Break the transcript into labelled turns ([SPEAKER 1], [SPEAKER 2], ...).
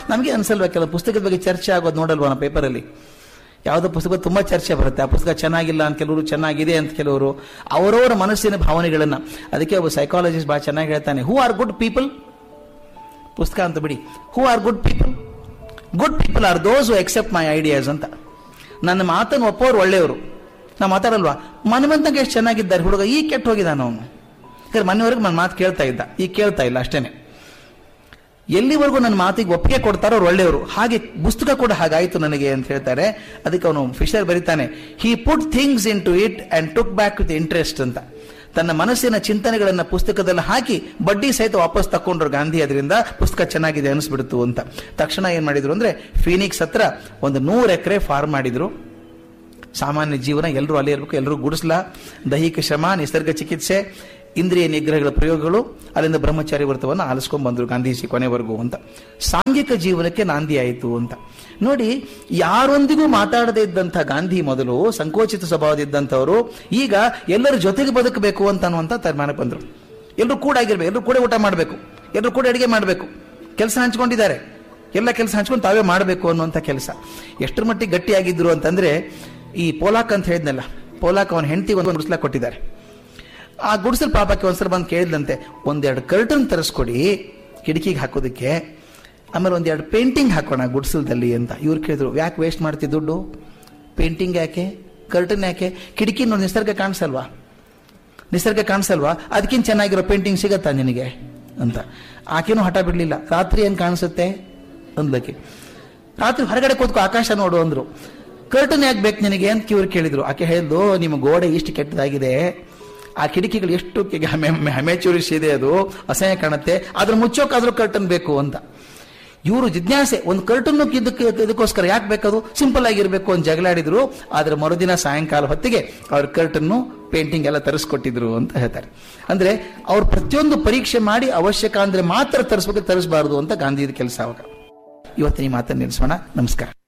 [SPEAKER 1] ನಮಗೆ ಅನ್ಸಲ್ವಾ ಕೆಲವು ಪುಸ್ತಕದ ಬಗ್ಗೆ ಚರ್ಚೆ ಆಗೋದು ನೋಡಲ್ವಾ ನಾವು ಪೇಪರಲ್ಲಿ ಯಾವುದೋ ಪುಸ್ತಕ ತುಂಬಾ ಚರ್ಚೆ ಬರುತ್ತೆ ಆ ಪುಸ್ತಕ ಚೆನ್ನಾಗಿಲ್ಲ ಅಂತ ಕೆಲವರು ಚೆನ್ನಾಗಿದೆ ಅಂತ ಕೆಲವರು ಅವರವರ ಮನಸ್ಸಿನ ಭಾವನೆಗಳನ್ನ ಅದಕ್ಕೆ ಒಬ್ಬ ಸೈಕಾಲಜಿಸ್ಟ್ ಬಹಳ ಚೆನ್ನಾಗಿ ಹೇಳ್ತಾನೆ ಹೂ ಆರ್ ಗುಡ್ ಪೀಪಲ್ ಪುಸ್ತಕ ಅಂತ ಬಿಡಿ who are good people good people are those who except my ideas ಅಂತ ನನ್ನ ಮಾತನ್ನು ಒಪ್ಪೋರು ಒಳ್ಳೆಯವರು ನಾ ಮಾತಾಡಲ್ವಾ ಮನವಂತಂಗೆ ಎಷ್ಟು ಚೆನ್ನಾಗಿದ್ದಾರೆ ಹುಡುಗ ಈಗ ಕೆಟ್ಟು ಹೋಗಿದ್ದಾನ ಅವನು ಯಾಕಂದ್ರೆ ಮನೆವರೆಗೂ ನನ್ನ ಮಾತು ಕೇಳ್ತಾ ಇದ್ದ ಈಗ ಕೇಳ್ತಾ ಇಲ್ಲ ಅಷ್ಟೇನೆ ಎಲ್ಲಿವರೆಗೂ ನನ್ನ ಮಾತಿಗೆ ಒಪ್ಪಿಗೆ ಕೊಡ್ತಾರೋ ಅವ್ರು ಒಳ್ಳೆಯವರು ಹಾಗೆ ಪುಸ್ತಕ ಕೂಡ ಹಾಗಾಯ್ತು ನನಗೆ ಅಂತ ಹೇಳ್ತಾರೆ ಅದಕ್ಕೆ ಅವನು ಫಿಶರ್ ಬರೀತಾನೆ he put things into it and took back with interest ಅಂತ ತನ್ನ ಮನಸ್ಸಿನ ಚಿಂತನೆಗಳನ್ನ ಪುಸ್ತಕದಲ್ಲಿ ಹಾಕಿ ಬಡ್ಡಿ ಸಹಿತ ವಾಪಸ್ ತಕೊಂಡ್ರು ಗಾಂಧಿ ಅದರಿಂದ ಪುಸ್ತಕ ಚೆನ್ನಾಗಿದೆ ಅನಿಸ್ಬಿಡ್ತು ಅಂತ ತಕ್ಷಣ ಏನ್ ಮಾಡಿದ್ರು ಅಂದ್ರೆ ಫೀನಿಕ್ಸ್ ಹತ್ರ ಒಂದು ನೂರು ಎಕರೆ ಫಾರ್ಮ್ ಮಾಡಿದ್ರು ಸಾಮಾನ್ಯ ಜೀವನ ಎಲ್ಲರೂ ಅಲ್ಲಿ ಇರಬೇಕು ಎಲ್ಲರೂ ಗುಡಿಸ್ಲ ದೈಹಿಕ ಶ್ರಮ ನಿಸರ್ಗ ಚಿಕಿತ್ಸೆ ಇಂದ್ರಿಯ ನಿಗ್ರಹಗಳ ಪ್ರಯೋಗಗಳು ಅಲ್ಲಿಂದ ಬ್ರಹ್ಮಚಾರಿ ವ್ರತವನ್ನು ಆಲಿಸ್ಕೊಂಡ್ ಬಂದ್ರು ಗಾಂಧೀಜಿ ಕೊನೆವರೆಗೂ ಅಂತ ಸಾಂಘಿಕ ಜೀವನಕ್ಕೆ ನಾಂದಿ ಆಯಿತು ಅಂತ ನೋಡಿ ಯಾರೊಂದಿಗೂ ಮಾತಾಡದೇ ಇದ್ದಂಥ ಗಾಂಧಿ ಮೊದಲು ಸಂಕೋಚಿತ ಸ್ವಭಾವದಿದ್ದಂಥವರು ಈಗ ಎಲ್ಲರ ಜೊತೆಗೆ ಬದುಕಬೇಕು ಅಂತ ಅನ್ನುವಂಥ ತೀರ್ಮಾನಕ್ಕೆ ಬಂದರು ಎಲ್ಲರೂ ಕೂಡ ಆಗಿರ್ಬೇಕು ಎಲ್ಲರೂ ಕೂಡ ಊಟ ಮಾಡಬೇಕು ಎಲ್ಲರೂ ಕೂಡ ಅಡಿಗೆ ಮಾಡಬೇಕು ಕೆಲಸ ಹಂಚ್ಕೊಂಡಿದ್ದಾರೆ ಎಲ್ಲ ಕೆಲಸ ಹಂಚ್ಕೊಂಡು ತಾವೇ ಮಾಡಬೇಕು ಅನ್ನುವಂಥ ಕೆಲಸ ಎಷ್ಟರ ಮಟ್ಟಿಗೆ ಗಟ್ಟಿಯಾಗಿದ್ರು ಅಂತಂದ್ರೆ ಈ ಪೋಲಾಕ್ ಅಂತ ಹೇಳಿದ್ನಲ್ಲ ಪೋಲಾಕ್ ಅವನ ಹೆಂಡತಿ ಒಂದು ಗುಡಿಸ್ಲಾಕ್ ಕೊಟ್ಟಿದ್ದಾರೆ ಆ ಗುಡಿಸಲ್ ಪಾಪಕ್ಕೆ ಒಂದ್ಸಲ ಬಂದು ಕೇಳಿದಂತೆ ಒಂದೆರಡು ಕರ್ಟನ್ ತರಿಸ್ಕೊಡಿ ಕಿಟಕಿಗೆ ಹಾಕೋದಕ್ಕೆ ಆಮೇಲೆ ಒಂದೆರಡು ಪೇಂಟಿಂಗ್ ಹಾಕೋಣ ಗುಡಿಸಲ್ದಲ್ಲಿ ಅಂತ ಇವ್ರು ಕೇಳಿದ್ರು ಯಾಕೆ ವೇಸ್ಟ್ ಮಾಡ್ತಿ ದುಡ್ಡು ಪೇಂಟಿಂಗ್ ಯಾಕೆ ಕರ್ಟನ್ ಯಾಕೆ ಕಿಟಕಿ ನೋಡಿ ನಿಸರ್ಗ ಕಾಣಿಸಲ್ವಾ ನಿಸರ್ಗ ಕಾಣಿಸಲ್ವಾ ಅದಕ್ಕಿಂತ ಚೆನ್ನಾಗಿರೋ ಪೇಂಟಿಂಗ್ ಸಿಗತ್ತಾ ನಿನಗೆ ಅಂತ ಆಕೆನೂ ಹಠ ಬಿಡ್ಲಿಲ್ಲ ರಾತ್ರಿ ಏನ್ ಕಾಣಿಸುತ್ತೆ ಅಂದ್ಲಕ್ಕೆ ರಾತ್ರಿ ಹೊರಗಡೆ ಕೂತ್ಕೋ ಆಕಾಶ ನೋಡು ಅಂದ್ರು ಕರ್ಟನ್ ಯಾಕೆ ಬೇಕು ನಿನಗೆ ಅಂತ ಇವ್ರು ಕೇಳಿದ್ರು ಆಕೆ ಹೇಳಿದ್ಲು ನಿಮ್ಮ ಗೋಡೆ ಇಷ್ಟು ಕೆಟ್ಟದಾಗಿದೆ ಆ ಕಿಟಕಿಗಳು ಎಷ್ಟು ಕೆ- ಹಮೆ ಹಮೆಚೂರಿಶ್ ಇದೆ ಅದು ಅಸಹ್ಯ ಕಾಣುತ್ತೆ ಅದ್ರ ಮುಚ್ಚೋಕಾದ್ರೂ ಕರ್ಟನ್ ಬೇಕು ಅಂತ ಇವರು ಜಿಜ್ಞಾಸೆ ಒಂದು ಕರ್ಟನ್ ಇದಕ್ಕೆ ಇದಕ್ಕೋಸ್ಕರ ಯಾಕೆ ಬೇಕದು ಸಿಂಪಲ್ ಆಗಿರ್ಬೇಕು ಅಂತ ಜಗಳಾಡಿದ್ರು ಆದ್ರೆ ಮರುದಿನ ಸಾಯಂಕಾಲ ಹೊತ್ತಿಗೆ ಅವ್ರ ಕರ್ಟನ್ನು ಪೇಂಟಿಂಗ್ ಎಲ್ಲ ತರಿಸ್ಕೊಟ್ಟಿದ್ರು ಅಂತ ಹೇಳ್ತಾರೆ ಅಂದ್ರೆ ಅವ್ರು ಪ್ರತಿಯೊಂದು ಪರೀಕ್ಷೆ ಮಾಡಿ ಅವಶ್ಯಕ ಅಂದ್ರೆ ಮಾತ್ರ ತರಿಸ್ಬೇಕು ತರಿಸಬಾರದು ಅಂತ ಗಾಂಧಿದ ಕೆಲಸ ಅವಾಗ ಇವತ್ತಿನ ಈ ಮಾತನ್ನು ನಿಲ್ಲಿಸೋಣ ನಮಸ್ಕಾರ